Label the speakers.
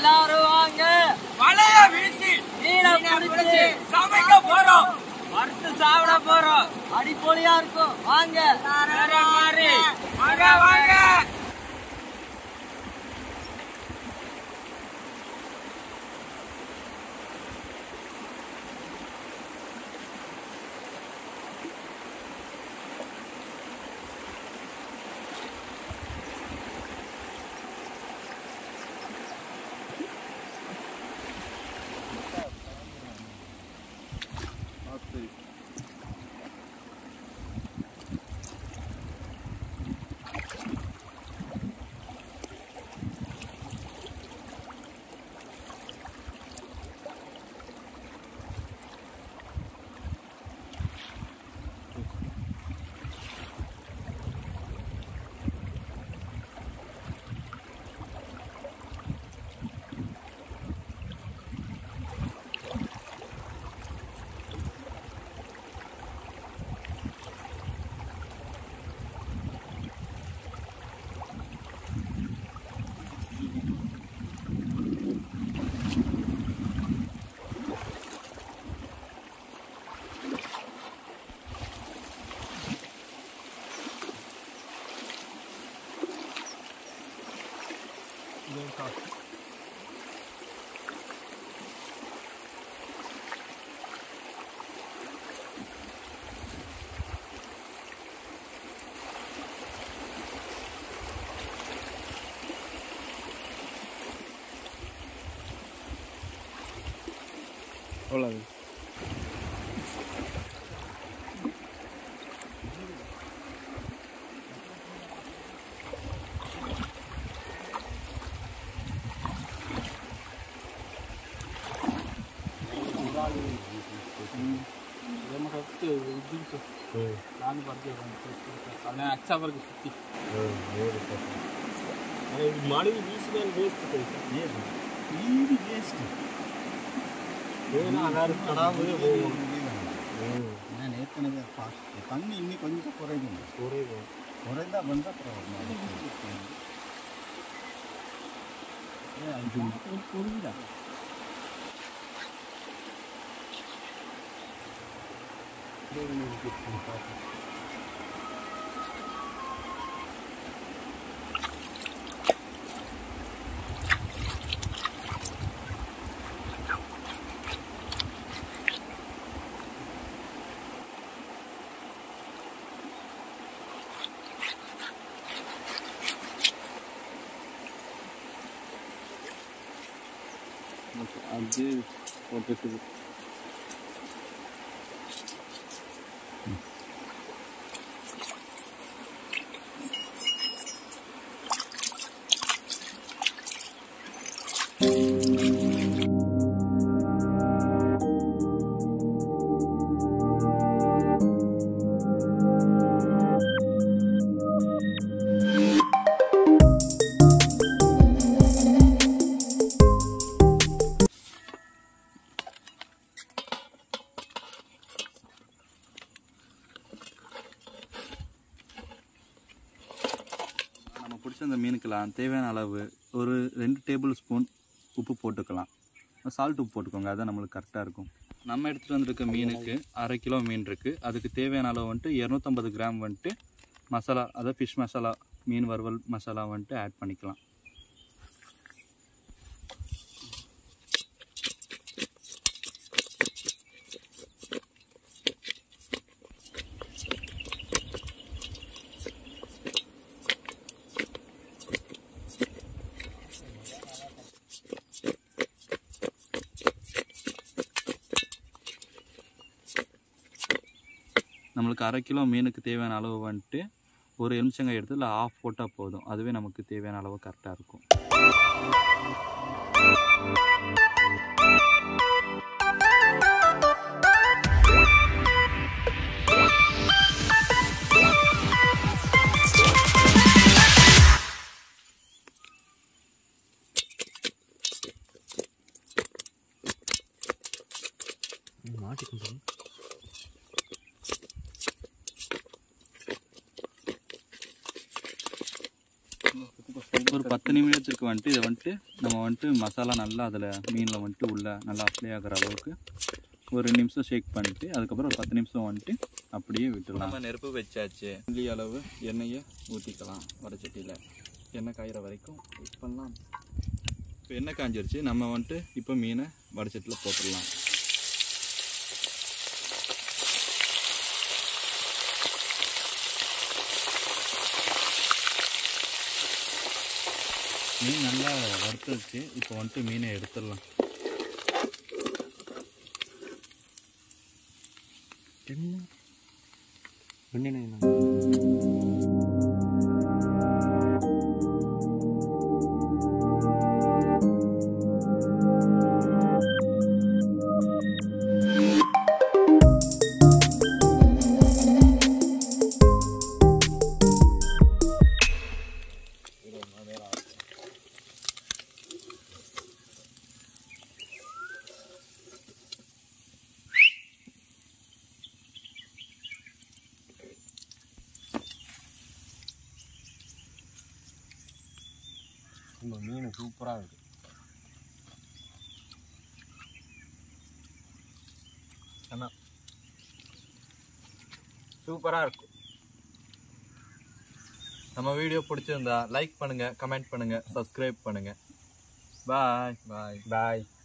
Speaker 1: எல்லாரும் வாங்க
Speaker 2: வலைய வீசி
Speaker 1: மீனை பிடிச்சு
Speaker 2: சமைக்க போறோம்
Speaker 1: வறுத்து சாப்பிட போறோம் அடிப்பொலியா இருக்கும் வாங்க
Speaker 2: வேற மாதிரி வாங்க வாங்க
Speaker 3: அவ்வளோ
Speaker 2: ನಾನು ಬರ್ತೀವಿ ಅಲ್ಲೇ ಅಚ್ಚವರೆಗೆ ಸುತ್ತಿ
Speaker 3: ಮಾಡಿದ ಬೀಸಿನ ವೇಸ್ಟ್
Speaker 4: இது வேஸ்ட் நான் ஏற்கனவே பார்த்து தண்ணி இன்னும் கொஞ்சம் குறைக்கணும் குறைந்தா வந்து அப்புறம் புரியுதா
Speaker 3: அது ஓகே சரி
Speaker 4: நம்ம பிடிச்ச அந்த மீனுக்கெல்லாம் தேவையான அளவு ஒரு ரெண்டு டேபிள் ஸ்பூன் உப்பு போட்டுக்கலாம் சால்ட் உப்பு போட்டுக்கோங்க அதான் நம்மளுக்கு கரெக்டாக இருக்கும் நம்ம எடுத்துகிட்டு வந்திருக்க மீனுக்கு அரை கிலோ மீன் இருக்குது அதுக்கு தேவையான அளவு வந்துட்டு இரநூத்தம்பது கிராம் வந்துட்டு மசாலா அதாவது ஃபிஷ் மசாலா மீன் வறுவல் மசாலா வந்துட்டு ஆட் பண்ணிக்கலாம் நம்மளுக்கு அரை கிலோ மீனுக்கு தேவையான அளவு வந்துட்டு ஒரு எலுமிச்சங்காய் எடுத்து இல்லை ஆஃப் போட்டால் போதும் அதுவே நமக்கு தேவையான அளவு கரெக்டாக இருக்கும் ஒரு பத்து நிமிடத்துக்கு வந்துட்டு இதை வந்துட்டு நம்ம வந்துட்டு மசாலா நல்லா அதில் மீனில் வந்துட்டு உள்ள நல்லா அப்ளை ஆகிற அளவுக்கு ஒரு ரெண்டு நிமிஷம் ஷேக் பண்ணிவிட்டு அதுக்கப்புறம் ஒரு பத்து நிமிஷம் வந்துட்டு அப்படியே விட்டுடலாம் நம்ம நெருப்பு வச்சாச்சு உள்ளி அளவு எண்ணெயை ஊற்றிக்கலாம் வடச்சட்டியில் எண்ணெய் காயிற வரைக்கும் வெயிட் பண்ணலாம் இப்போ எண்ணெய் காஞ்சிருச்சு நம்ம வந்துட்டு இப்போ மீனை வடச்சட்டியில் போட்டுடலாம் மீன் நல்லா வறுத்துருச்சு இப்போ வந்துட்டு மீனை எடுத்துடலாம்
Speaker 3: நம்ம மீன் சூப்பராக இருக்கு
Speaker 4: சூப்பராக இருக்கும் நம்ம வீடியோ பிடிச்சிருந்தா லைக் பண்ணுங்கள் கமெண்ட் பண்ணுங்கள் சப்ஸ்கிரைப் பண்ணுங்கள் பாய் பாய்
Speaker 3: பாய்